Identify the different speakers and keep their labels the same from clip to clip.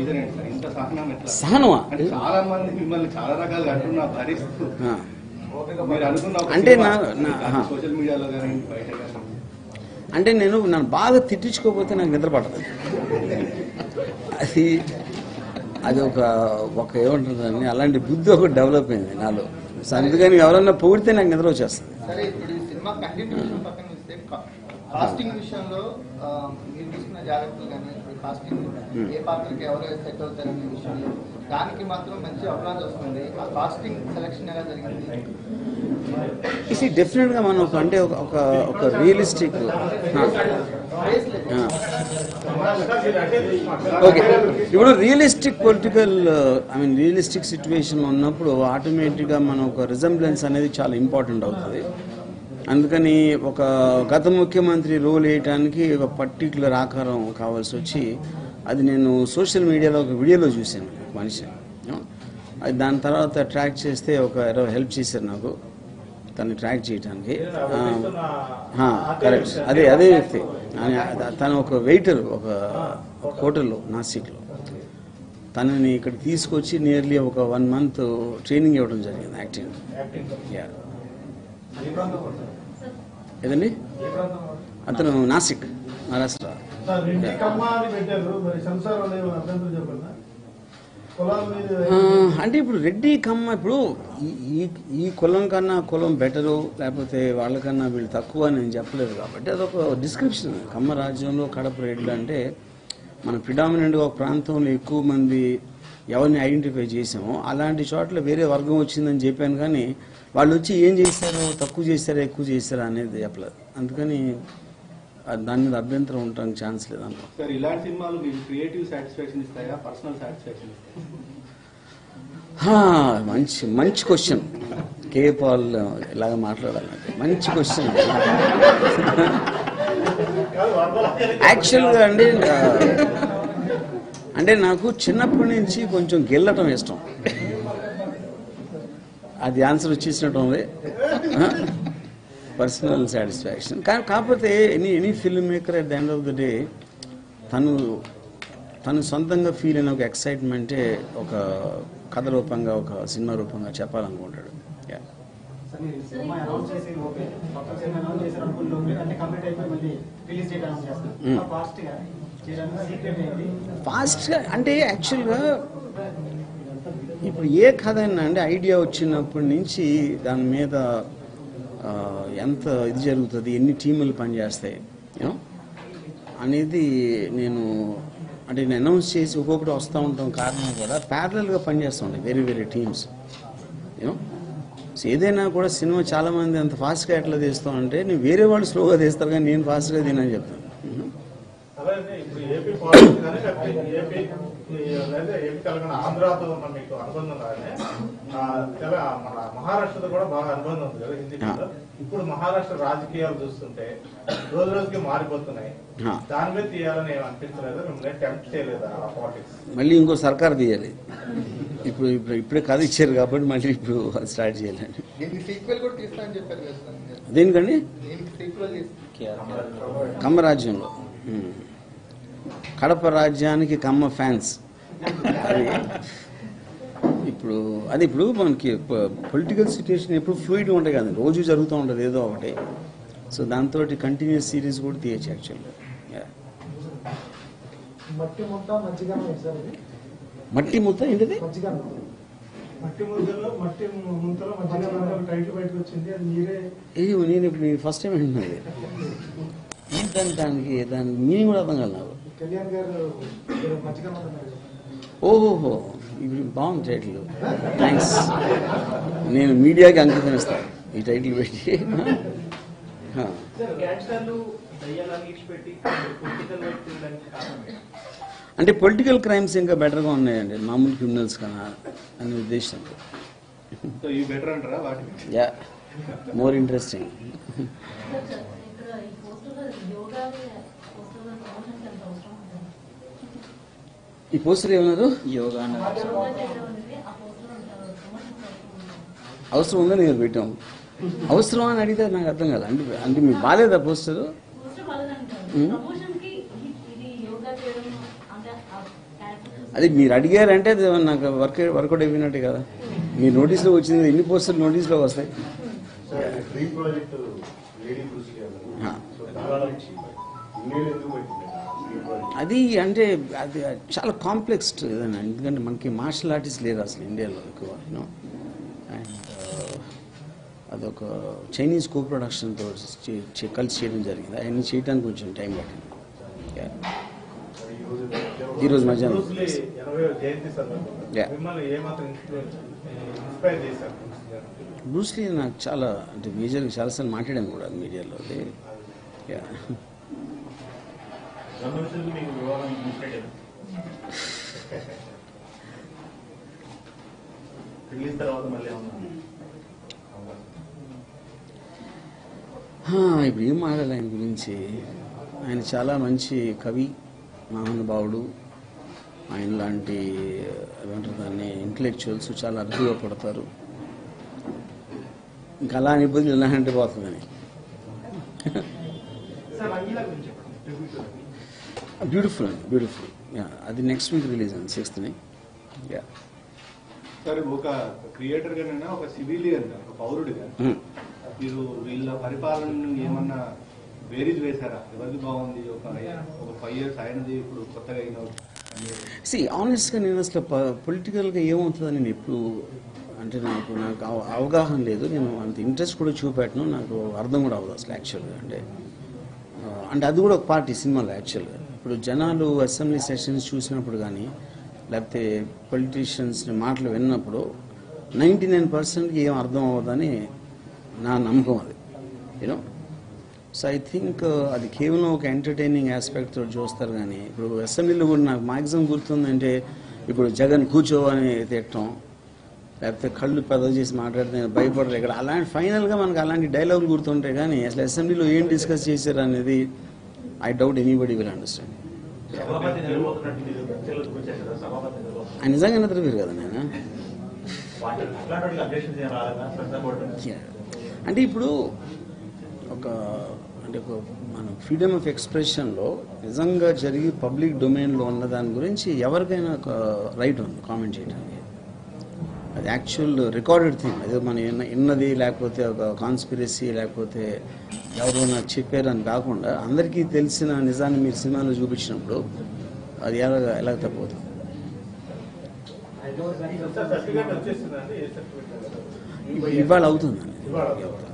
Speaker 1: Reason ఏంటి sir ఇంత సహనం ఎట్లా
Speaker 2: సహనమా
Speaker 1: అంటే చాలా మంది మిమ్మల్ని చాలా రకాలుగా అంటున్నా భరిస్తూ
Speaker 2: ఆ.
Speaker 1: మీరు అనుకున్న ఒక
Speaker 2: అంటే
Speaker 1: సినిమా,
Speaker 2: నా- నా-
Speaker 1: అది
Speaker 2: ఆ.
Speaker 1: సోషల్ మీడియాలో కానీ బయట కానీ
Speaker 2: అంటే నేను నన్ను బాగా తిట్టించుకోకపోతే నాకు నిద్ర పడదు అది అది ఒక ఒక ఏమంటుందని అలాంటి బుద్ధి ఒకటి డెవలప్ అయింది నాలో సో అందుకని ఎవరన్నా పొగిడితే నాకు నిద్ర వచ్చేస్తుంది
Speaker 3: సరే ఇప్పుడు ఈ సినిమా కంటిన్యూషన్ పక్కన చూస్తే కా- కాస్టింగ్ విషయంలో ఆ, మీరు తీసుకున్న జాగ్రత్తలు కానీ ఇప్పుడు కాస్టింగ్ ఏ పాత్రకి ఎవరు సెట్ అవుతారనే విషయంలో దానికి మాత్రం మంచి అప్లాజ్ వస్తుంది ఆ కాస్టింగ్ సెలెక్షన్ ఎలా జరిగింది
Speaker 2: ఇది డెఫినెట్గా మనం ఒక అంటే ఒక ఒక ఒక రియలిస్టిక్ ఓకే ఇప్పుడు realistic political I mean realistic situation ఉన్నప్పుడు ఆటోమేటిక్గా మనం ఒక రిజంబ్లెన్స్ అనేది చాలా ఇంపార్టెంట్ అవుతుంది అందుకని ఒక గత ముఖ్యమంత్రి రోల్ వేయటానికి ఒక పర్టికులర్ ఆకారం కావాల్సి వచ్చి అది నేను సోషల్ మీడియాలో ఒక వీడియోలో చూశాను మనిషి అది దాని తర్వాత ట్రాక్ చేస్తే ఒక ఎవరో హెల్ప్ చేశారు నాకు తను ట్రాక్ చేయడానికి కరెక్ట్ అదే అదే వ్యక్తి ఆయన- తను ఒక వెయిటర్ ఒక ఒక హోటల్లో నాసిక్లో తనని ఇక్కడ తీసుకొచ్చి నియర్లీ ఒక వన్ మంత్ ట్రైనింగ్ ఇవ్వడం జరిగింది యాక్టింగ్ యా ఏదండి అతను నాసిక్ మహారాష్ట్ర
Speaker 4: సార్ ఇంటి కమ్మ అని పెట్టారు మరి సెన్సార్ వాళ్ళు ఏమైనా అభ్యంతరం చెప్పండి పొలాల మీద
Speaker 2: ఆ, అంటే ఇప్పుడు రెడ్డి కమ్మ ఇప్పుడు ఈ- ఈ ఈ కులం కన్నా ఆ కులం బెటరు లేకపోతే వాళ్ళకన్నా వీళ్ళు తక్కువ అని నేను చెప్పలేదు కాబట్టి అదొక డిస్క్రిప్షన్ కమ్మ రాజ్యంలో కడప రెడ్లు అంటే మన ప్రిడామినెంట్గా ఒక ప్రాంతంలో ఎక్కువ మంది ఎవరిని ఐడెంటిఫై చేసామో అలాంటి చోట్ల వేరే వర్గం వచ్చిందని చెప్పాను కానీ వాళ్ళు వచ్చి ఏం చేశారో తక్కువ చేశారో ఎక్కువ చేశారో అనేది చెప్పలేదు అందుకని అది దాని మీద అభ్యంతరం ఉండడానికి ఛాన్స్ లేదన్నమాట
Speaker 1: సార్ ఇలాంటి సినిమాలు మీకు క్రియేటివ్ సాటిస్ఫాక్షన్ ఇస్తాయా పర్సనల్ సాటిస్ఫాక్షన్ ఇస్తాయా
Speaker 2: హా, మంచి మంచి క్వశ్చన్ కే పాల్ ఇలాగ మాట్లాడాలంటే మంచి క్వశ్చన్ యాక్చువల్గా అండి ఆ, అంటే నాకు చిన్నప్పటి నుంచి కొంచెం గెల్లటం ఇష్టం అది ఆన్సర్ వచ్చేసినట్టు ఉంది పర్సనల్ సాటిస్ఫాక్షన్ కానీ కాకపోతే any any film maker at the end of the day తను తను సొంతంగా ఫీల్ అయిన ఒక ఎక్సైట్మెంటే ఒక కథ రూపంగా ఒక సినిమా రూపంగా చెప్పాలనుకుంటాడు Yeah.
Speaker 5: సార్ మీరు సినిమా అనౌన్స్ చేసి ఓకే కొత్త సినిమా అనౌన్స్ చేశారు అనుకుంటూ మీరు అంటే కంప్లీట్ అయిపోయి మళ్ళీ రిలీజ్ డేట్ అనౌన్స్ చేస్తారు
Speaker 2: మ్మ్.
Speaker 5: ఫాస్ట్ గా చేయడానికి సీక్రెట్ ఏంటి
Speaker 2: ఫాస్ట్గా అంటే యాక్చువల్గా ఇప్పుడు ఏ కథ అయినా అంటే ఐడియా వచ్చినప్పటి నుంచి దాని మీద ఆ, ఎంత ఇది జరుగుతుంది ఎన్ని టీములు పనిచేస్తాయి యూనో అనేది నేను అంటే నేను అనౌన్స్ చేసి ఒక్కొక్కటి వస్తూ ఉంటాం కారణం కూడా ప్యారలల్గా పనిచేస్తూ ఉంటాయి వేరే వేరే టీమ్స్ యూనో సో ఏదైనా కూడా సినిమా చాలామంది అంత ఫాస్ట్గా ఎట్లా తీస్తాం అంటే నేను వేరే వాళ్ళు స్లోగా తీస్తారు కానీ నేను ఫాస్ట్గా తినని చెప్తాను యూనో.
Speaker 4: అలాగే ఇప్పుడు ఏపీ పాలిటిక్స్ కానీ లేకపోతే ఏపీ ఈ లేదా ఏపీ తెలంగాణ ఆంధ్రాతో ఉన్న మీకు అనుబంధం కానీ ఆ, తెల మన మహారాష్ట్రతో కూడా బాగా అనుబంధం ఉంది కదా హిందీ
Speaker 2: ఆ.
Speaker 4: ఇప్పుడు మహారాష్ట్ర రాజకీయాలు చూస్తుంటే రోజు రోజుకి మారిపోతున్నాయి
Speaker 2: ఆ.
Speaker 4: దాని మీద తీయాలని ఏం అనిపించలేదు మిమ్మల్ని టెంప్ట్ చేయలేదా ఆ పాలిటిక్స్
Speaker 2: మళ్ళీ ఇంకో సర్కార్ తీయాలి ఇప్పుడు ఇప్పుడు ఇప్పుడే కథ ఇచ్చారు కాబట్టి మళ్ళీ ఇప్పుడు అది స్టార్ట్ చేయాలండి
Speaker 3: దీనికి సీక్వెల్ కూడా తీస్తా అని చెప్పారు కదా సార్ మీరు.
Speaker 2: దేనికండి
Speaker 3: దీనికి సీక్వెల్ తీస్తా
Speaker 2: కమ్మ రాజ్యంలో ఉమ్. కడప రాజ్యానికి కమ్మ ఫ్యాన్స్ అది ఇప్పుడు అది ఇప్పుడు మనకి పొలిటికల్ సిచ్యుయేషన్ ఎప్పుడు ఫ్లూయిడ్ ఉంటాయి కదా రోజు జరుగుతూ ఉంటుంది ఏదో ఒకటి సో దాంతో కంటిన్యూస్ సిరీస్ కూడా తీయచ్చు యాక్చువల్గా
Speaker 5: మట్టి ముద్ద మజ్జిగనం సార్ ఇది
Speaker 2: మట్టి ముద్ద ఏంటిది
Speaker 5: మజ్జిగనం
Speaker 4: మట్టి ముద్దలో మట్టి ముంతలో మధ్యలో టైటిల్ బయటకు వచ్చింది అది మీరే
Speaker 2: ఇది నేను ఇప్పుడు ఫస్ట్ టైం వింటున్నది ఏంటంటే దానికి దాని మీనింగ్ కూడా అర్థం కాదు నాకు
Speaker 5: కళ్యాణ్ గారు మజ్జిగనం అన్నారు
Speaker 2: ఓహోహో ఇప్పుడు బాగుంది టైటిల్ థ్యాంక్స్ నేను మీడియాకి అంకితం ఇస్తాను ఈ టైటిల్ పెట్టి హా.
Speaker 6: గ్యాంగ్స్టర్లు దయ్యాలను ఇచ్చిపెట్టి పొలిటికల్ వైపు తిరగడానికి కారణం ఏంటి?
Speaker 2: అంటే పొలిటికల్ క్రైమ్స్ ఇంకా బెటర్గా ఉన్నాయండి మామూలు క్రిమినల్స్ కన్నా అనే ఉద్దేశంతో
Speaker 1: సో ఇవి బెటర్ అంటారా వాటి
Speaker 2: యా మోర్ ఇంట్రెస్టింగ్
Speaker 7: ఇక్కడ ఈ పోస్టులో యోగాని పోస్టులో ప్రమోషన్కి ఎంత అవసరం ఉంటుంది
Speaker 2: ఈ పోస్టర్ ఏమన్నారు
Speaker 7: యోగా చేసేవాళ్ళకి ఆ పోస్టులో ప్రమోషన్కి అవసరం ఉంటుంది
Speaker 2: అవసరం ఉందని నేను పెట్టాం అవసరం అని అడిగితే నాకు అర్థం కాదు అంటే అంటే మీకు బాగాలేదా పోస్టర్
Speaker 7: పోస్టర్ బాగానే ఉంటుంది
Speaker 2: మ్మ్.
Speaker 7: ప్రమోషన్కి ఇది యోగా చేయడం అంటే ఆ క్యారెక్టర్
Speaker 2: అది మీరు అడిగారంటే అది నాకు వర్క్ వర్కౌట్ అయిపోయినట్టే కదా మీ నోటీస్లో వచ్చింది ఎన్ని పోస్టులు నోటీస్లో వస్తాయి
Speaker 4: డ్రీమ్ ప్రాజెక్ట్ లేడీ కృషి
Speaker 2: ఆ.
Speaker 4: సో చాలా ఇండియాలో ఎందుకు పెట్టింది డ్రీమ్ ప్రాజెక్ట్
Speaker 2: అది అంటే అది చాలా కాంప్లెక్స్ ఏదైనా ఎందుకంటే మనకి మార్షల్ ఆర్టిస్ట్ లేరు అసలు ఇండియాలో ఎక్కువ యూనో అండ్ అదొక చైనీస్ కో ప్రొడక్షన్తో కలిసి చేయడం జరిగింది అవన్నీ చేయడానికి కొంచెం టైం పట్టింది Yeah.
Speaker 4: మరి
Speaker 2: ఈ రోజు మధ్యాహ్నం.
Speaker 4: బ్రూస్లీ ఎనభై జయంతి సందర్భంగా
Speaker 2: Yeah.
Speaker 4: మిమ్మల్ని ఏమాత్రం ఇన్ఫ్లుయెన్స్ ఇన్స్పైర్ చేశారు బ్రూస్ గారు?
Speaker 2: బ్రూస్లీ నాకు చాలా అంటే మేజర్గా చాలాసార్లు మాట్లాడాను కూడా మీడియాలో అది Yeah.
Speaker 4: గమనించింది మీకు వివాహం ఇన్స్పైర్ రిలీజ్ తర్వాత మళ్ళీ ఏమన్నా
Speaker 2: హా, ఇప్పుడు ఏం మాట్లాడాలి ఆయన గురించి ఆయన చాలా మంచి కవి మహానుభావుడు ఆయన లాంటి ఏమంటారు దాన్ని ఇంటలెక్చువల్స్ చాలా అరుదుగా పడతారు ఇంకా అలా అని ఇబ్బందులు ఎలా అంటే పోతుందని
Speaker 6: సార్ రంగీలా గురించి చెప్పండి ట్రిబ్యూట్
Speaker 2: బ్యూటిఫుల్ అండి బ్యూటిఫుల్ యా అది నెక్స్ట్ వీక్ రిలీజ్ అండి సిక్స్త్ని యా
Speaker 1: సార్ ఒక క్రియేటర్ గానైనా ఒక సివిలియన్ ఒక పౌరుడిగా మీరు వీళ్ళ పరిపాలనను ఏమన్నా బేరీజ్ వేశారా ఎవరిది బాగుంది ఒక ఒక ఫైవ్ ఇయర్స్ ఆయనది ఇప్పుడు కొత్తగా అయిన
Speaker 2: సి ఆనెస్ట్గా నేను అసలు పొలిటికల్గా ఏమవుతుందని నేను ఎప్పుడు అంటే నాకు నాకు అవ- అవగాహన లేదు నేను అంత ఇంట్రెస్ట్ కూడా చూపెట్టను నాకు అర్థం కూడా అవ్వదు అసలు యాక్చువల్గా అంటే ఆ, అంటే అది కూడా ఒక పార్టీ సినిమాలో యాక్చువల్గా ఇప్పుడు జనాలు అసెంబ్లీ సెషన్స్ చూసినప్పుడు కానీ లేకపోతే పొలిటీషియన్స్ని మాటలు విన్నప్పుడు నైంటీ నైన్ పర్సెంట్కి ఏం అర్థం అవ్వదని నా నమ్మకం అది యూనో సో ఐ థింక్ అది కేవలం ఒక ఎంటర్టైనింగ్ ఆస్పెక్ట్ తోటి చూస్తారు కానీ ఇప్పుడు అసెంబ్లీలో కూడా నాకు మ్యాక్సిమం గుర్తుందంటే ఇప్పుడు జగన్ కూర్చోవని తిట్టడం లేకపోతే కళ్ళు పెద్ద చేసి మాట్లాడితే నేను భయపడరు ఇక్కడ అలాంటి ఫైనల్గా మనకు అలాంటి డైలాగులు గుర్తుంటాయి కానీ అసలు అసెంబ్లీలో ఏం డిస్కస్ చేశారు అనేది I doubt anybody will understand
Speaker 4: సభాపతి నిలబోతున్నట్టు మీరు చర్చలు చూపించారు కదా సభాపతి నిలబోతున్నారు
Speaker 2: ఆయన నిజంగా నిద్రపోయారు కదా నేను
Speaker 4: వాటి అట్లాంటి అబ్జెక్షన్ చేయాలి రాలేదా శ్రద్ధ పడుతుంది
Speaker 2: అంటే ఇప్పుడు ఒక అంటే ఒక మన ఫ్రీడమ్ ఆఫ్ ఎక్స్ప్రెషన్లో నిజంగా జరిగి పబ్లిక్ డొమైన్లో ఉన్న దాని గురించి ఎవరికైనా ఒక రైట్ ఉంది కామెంట్ చేయడానికి అది యాక్చువల్ రికార్డెడ్ థింగ్ అదే మనం ఇన్న ఇన్నది లేకపోతే ఒక కాన్స్పిరసీ లేకపోతే ఎవరో నాకు చెప్పారు అని కాకుండా అందరికీ తెలిసిన నిజాన్ని మీరు సినిమాలో చూపించినప్పుడు అది ఎలా ఎలా తప్పవుతుంది
Speaker 5: హైదరాబాద్ కానీ
Speaker 4: సార్ సర్టిఫికేట్ వచ్చేసిందండి ఏ సర్టిఫికేట్
Speaker 2: ఇవాళ అవుతుందండి
Speaker 4: ఇవాళ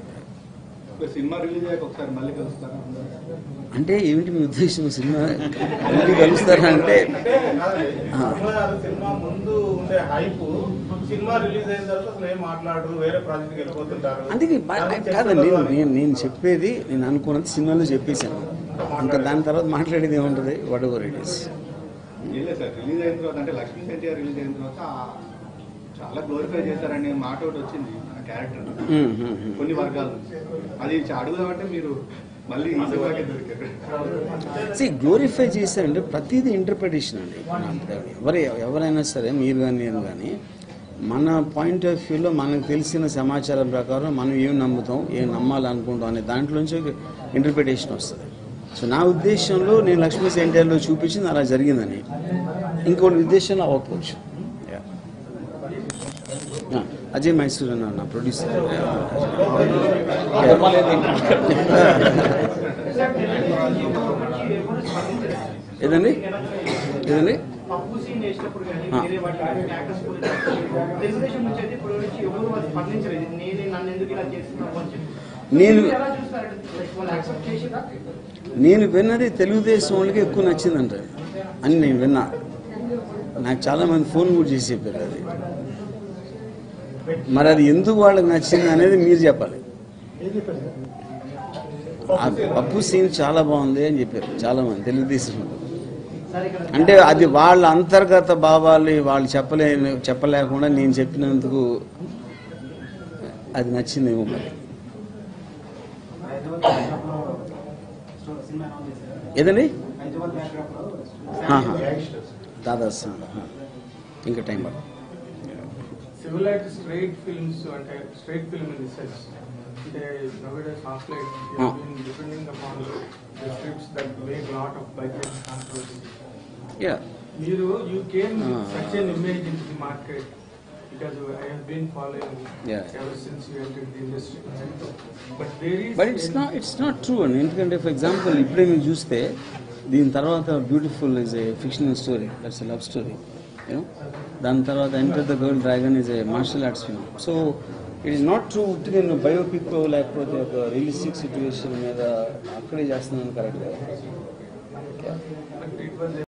Speaker 1: ఒక సినిమా రిలీజ్ అయ్యాక ఒకసారి మళ్ళీ కలుస్తారా
Speaker 2: అంటే ఏమిటి మీ ఉద్దేశం సినిమా మళ్ళీ కలుస్తారా అంటే
Speaker 4: అంటే కాదండి, సినిమా సినిమా ముందు ఉండే హైప్ సినిమా రిలీజ్ అయిన తర్వాత అసలు ఏం మాట్లాడరు వేరే ప్రాజెక్ట్కి వెళ్ళిపోతుంటారు
Speaker 2: అందుకే బా-
Speaker 4: దాన్ని
Speaker 2: కాదండి
Speaker 4: చేస్తున్నారు అని.
Speaker 2: నేను నేను చెప్పేది నేను అనుకున్నది సినిమాలో చెప్పేశాను ఇంకా దాని తర్వాత మాట్లాడేది ఏముంటుంది వాట్ ఎవర్ ఇట్ ఈస్
Speaker 1: ఏం లేదు సార్ రిలీజ్ అయిన తర్వాత అంటే లక్ష్మీ ఎన్టీఆర్ రిలీజ్ అయిన తర్వాత ఆ చాలా గ్లోరిఫై చేశారనే మాట ఒకటి వచ్చింది ఆ క్యారెక్టర్ కొన్ని వర్గాలు అది చ- అడుగుదామంటే మీరు మళ్ళీ ఈ సినిమాకే దొరికారు
Speaker 2: సి గ్లోరిఫై చేశారంటే ప్రతిదీ ఇంటర్ప్రిటేషన్ అండి ఎవరు ఎవరైనా సరే మీరు కానీ నేను కానీ మన పాయింట్ ఆఫ్ వ్యూలో మనకు తెలిసిన సమాచారం ప్రకారం మనం ఏం నమ్ముతాం ఏం నమ్మాలనుకుంటాం అనే దాంట్లోంచి ఇంటర్ప్రిటేషన్ వస్తుంది సో నా ఉద్దేశంలో నేను లక్ష్మీ సెంటర్లో చూపించింది అలా జరిగిందని ఇంకోటి ఉద్దేశంలో అవ్వకపోవచ్చు Yeah. ఆ, అజయ్ మైసూర్ అన్న నా ప్రొడ్యూసర్ ఏదండి ఏదండి
Speaker 6: పప్పు సీన్ వేసినప్పుడు కానీ
Speaker 2: ఆ.
Speaker 6: వేరే వాటి యాక్టర్స్ గురించి తెలుగుదేశం నుంచి అయితే ఇప్పుడు నుంచి ఎవరు వాళ్ళు స్పందించలేదు నేనే నన్ను ఎందుకు ఇలా చేస్తున్నావు అని చెప్పి
Speaker 2: నేను-
Speaker 6: మీరు ఎలా చూస్తారంటే like వాళ్ళు యాక్సెప్ట్ చేసినా
Speaker 2: నేను విన్నది తెలుగుదేశం వాళ్ళకి ఎక్కువ నచ్చిందంట అని నేను విన్నా నాకు చాలా మంది ఫోన్ కూడా చేసి చెప్పారు అది మరి అది ఎందుకు వాళ్ళకి నచ్చింది అనేది మీరు చెప్పాలి ఆ పప్పు సీన్ చాలా బాగుంది అని చెప్పారు చాలా మంది తెలుగుదేశం వాళ్ళు.
Speaker 5: సార్ ఇక్కడ
Speaker 2: అంటే అది వాళ్ళ అంతర్గత భావాలు వాళ్ళు చెప్పలే చెప్పలేకుండా నేను చెప్పినందుకు అది నచ్చిందేమో మరి
Speaker 5: హైదరాబాద్ బ్యాక్డ్రాప్ లో స్టో- సినిమా అనౌన్స్ చేశారు
Speaker 2: ఏదండి
Speaker 5: హైదరాబాద్ బ్యాక్డ్రాప్ లో
Speaker 2: ఆహా. దాదా సార్ ఇంకా టైం పడుతుంది
Speaker 8: సివిలైట్ స్ట్రైట్ ఫిల్మ్స్ అంటే straight film in the sense అంటే నవేడేస్ హాస్లైట్
Speaker 2: Ah.
Speaker 8: Depending upon the scripts that make lot of budget controversy
Speaker 2: yeah
Speaker 8: మీరు you came with
Speaker 2: Ah.
Speaker 8: such an image into the market because I have been following
Speaker 2: Yeah.
Speaker 8: ever since you entered the industry. But there is
Speaker 2: but it's not it's not true అండి ఎందుకంటే for example ఇప్పుడే మీరు చూస్తే దీని తర్వాత beautiful is a fictional story that's a love story you know దాని తర్వాత enter the girl dragon is a martial arts film so it is not true నేను బయోపిక్ లేకపోతే ఒక రియలిస్టిక్ సిచ్యువేషన్ మీద అక్కడే చేస్తున్నాను correct
Speaker 8: but it was a